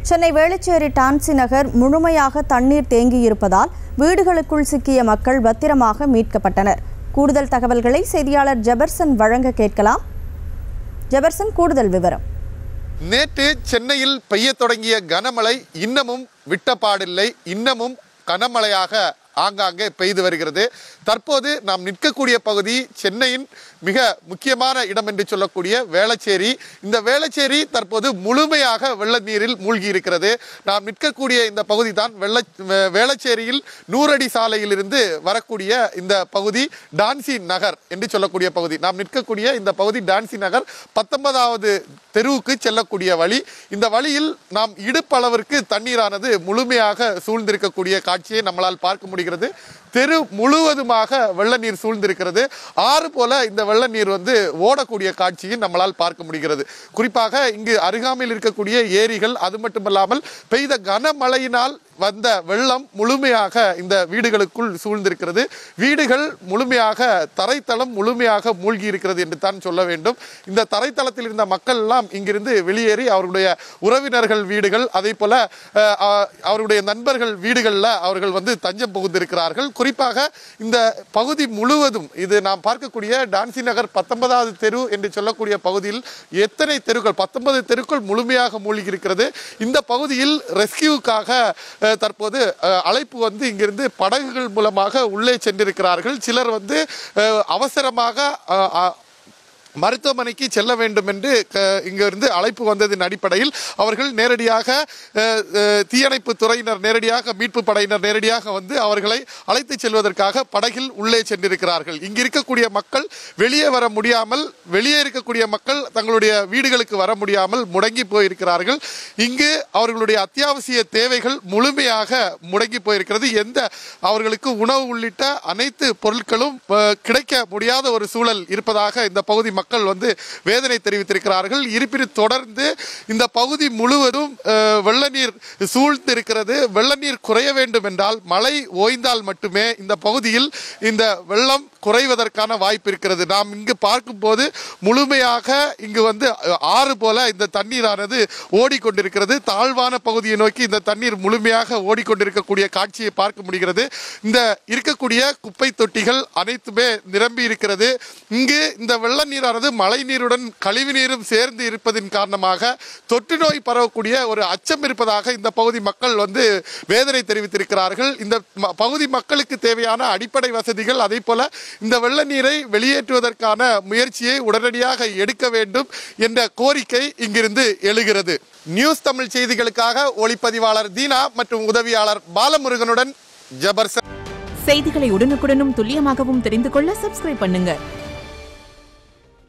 சென்னை வேளச்சேரி டான்சி நகர் முழுமையாக தண்ணீர் தேங்கியிருப்பதால் வீடுகளுக்குள் சிக்கிய மக்கள் பத்திரமாக மீட்கப்பட்டனர் கூடுதல் தகவல்களை செய்தியாளர் ஜெபர்சன் வழங்க கேட்கலாம் ஜெபர்சன் கூடுதல் விவரம் நேற்று சென்னையில் பெய்யத் தொடங்கிய கனமழை இன்னமும் விட்டப்பாடில்லை இன்னமும் கனமழையாக ஆங்காங்கே பெய்து வருகிறது தற்போது நாம் நிற்கக்கூடிய பகுதி சென்னையின் மிக முக்கியமான இடம் என்று சொல்லக்கூடிய வேளச்சேரி இந்த வேளச்சேரி தற்போது முழுமையாக வெள்ள நீரில் மூழ்கி இருக்கிறது நாம் நிற்கக்கூடிய இந்த பகுதி தான் வெள்ள வே- வேளச்சேரியில் நூறடி சாலையிலிருந்து வரக்கூடிய இந்த பகுதி டான்சி நகர் என்று சொல்லக்கூடிய பகுதி நாம் நிற்கக்கூடிய இந்த பகுதி டான்சி நகர் பத்தொன்பதாவது தெருவுக்கு செல்லக்கூடிய வழி இந்த வழியில் நாம் இடுப்பளவிற்கு தண்ணீரானது முழுமையாக சூழ்ந்திருக்கக்கூடிய காட்சியை நம்மளால் பார்க்க முடிகிறது தெரு முழுவதுமாக வெள்ள நீர் சூழ்ந்திருக்கிறது ஆறு போல இந்த வெள்ள நீர் வந்து ஓடக்கூடிய காட்சியை நம்மளால் பார்க்க முடிகிறது குறிப்பாக இங்கு அருகாமையில் இருக்கக்கூடிய ஏரிகள் அது மட்டுமல்லாமல் பெய்த கனமழையினால் வந்த வெள்ளம் முழுமையாக இந்த வீடுகளுக்குள் சூழ்ந்திருக்கிறது வீடுகள் முழுமையாக தரைத்தளம் முழுமையாக மூழ்கி இருக்கிறது என்று தான் சொல்ல வேண்டும் இந்த தரைத்தளத்தில் இருந்த மக்கள் எல்லாம் இங்கிருந்து வெளியேறி அவருடைய உறவினர்கள் வீடுகள் அதே போல அஹ், அஹ், அவருடைய நண்பர்கள் வீடுகளில் அவர்கள் வந்து தஞ்சம் புகுந்திருக்கிறார்கள் குறிப்பாக இந்த பகுதி முழுவதும் இது நாம் பார்க்கக்கூடிய டான்சி நகர் பத்தொன்பதாவது தெரு என்று சொல்லக்கூடிய பகுதியில் எத்தனை தெருக்கள் பத்தொன்பது தெருக்கள் முழுமையாக மூழ்கி இருக்கிறது இந்த பகுதியில் ரெஸ்கியூக்காக அஹ், தற்போது அஹ், அழைப்பு வந்து இங்கிருந்து படகுகள் மூலமாக உள்ளே சென்றிருக்கிறார்கள் சிலர் வந்து அஹ், அவசரமாக அஹ், அஹ், மருத்துவமனைக்கு செல்ல வேண்டும் என்று க- இங்கிருந்து அழைப்பு வந்ததின் அடிப்படையில் அவர்கள் நேரடியாக அஹ், அஹ், தீயணைப்பு துறையினர் நேரடியாக மீட்பு படையினர் நேரடியாக வந்து அவர்களை அழைத்து செல்வதற்காக படகில் உள்ளே சென்றிருக்கிறார்கள் இங்கு இருக்கக்கூடிய மக்கள் வெளியே வர முடியாமல் வெளியே இருக்கக்கூடிய மக்கள் தங்களுடைய வீடுகளுக்கு வர முடியாமல் முடங்கி போயிருக்கிறார்கள் இங்கு அவர்களுடைய அத்தியாவசிய தேவைகள் முழுமையாக முடங்கி போயிருக்கிறது எந்த அவர்களுக்கு உணவு உள்ளிட்ட அனைத்து பொருட்களும் அஹ், கிடைக்க முடியாத ஒரு சூழல் இருப்பதாக இந்த பகுதி மக்கள் வந்து வேதனை தெரிவித்திருக்கிறார்கள் இருப்பினும் தொடர்ந்து இந்த பகுதி முழுவதும் அஹ், வெள்ள நீர் சூழ்ந்து இருக்கிறது வெள்ள நீர் குறைய வேண்டும் என்றால் மழை ஓய்ந்தால் மட்டுமே இந்த பகுதியில் இந்த வெள்ளம் குறைவதற்கான வாய்ப்பு இருக்கிறது நாம் இங்கு பார்க்கும்போது முழுமையாக இங்கு வந்து அஹ், ஆறு போல இந்த தண்ணீரானது ஓடிக்கொண்டிருக்கிறது தாழ்வான பகுதியை நோக்கி இந்த தண்ணீர் முழுமையாக ஓடிக்கொண்டிருக்கக்கூடிய காட்சியை பார்க்க முடிகிறது இந்த இருக்கக்கூடிய குப்பை தொட்டிகள் அனைத்துமே நிரம்பி இருக்கிறது இங்கு இந்த வெள்ள நீரானது மழை நீருடன் கழிவு நீரும் சேர்ந்து இருப்பதின் காரணமாக தொற்று நோய் பரவக்கூடிய ஒரு அச்சம் இருப்பதாக இந்த பகுதி மக்கள் வந்து வேதனை தெரிவித்திருக்கிறார்கள் இந்த ம- பகுதி மக்களுக்கு தேவையான அடிப்படை வசதிகள் அதே போல இந்த வெள்ள நீரை வெளியேற்றுவதற்கான முயற்சியை உடனடியாக எடுக்க வேண்டும் என்ற கோரிக்கை இங்கிருந்து எழுகிறது நியூஸ் தமிழ் செய்திகளுக்காக ஒளிப்பதிவாளர் தீனா மற்றும் உதவியாளர் பாலமுருகனுடன் ஜபர்சன் செய்திகளை உடனுக்குடனும் துல்லியமாகவும் தெரிந்து கொள்ள சப்ஸ்கிரைப் பண்ணுங்க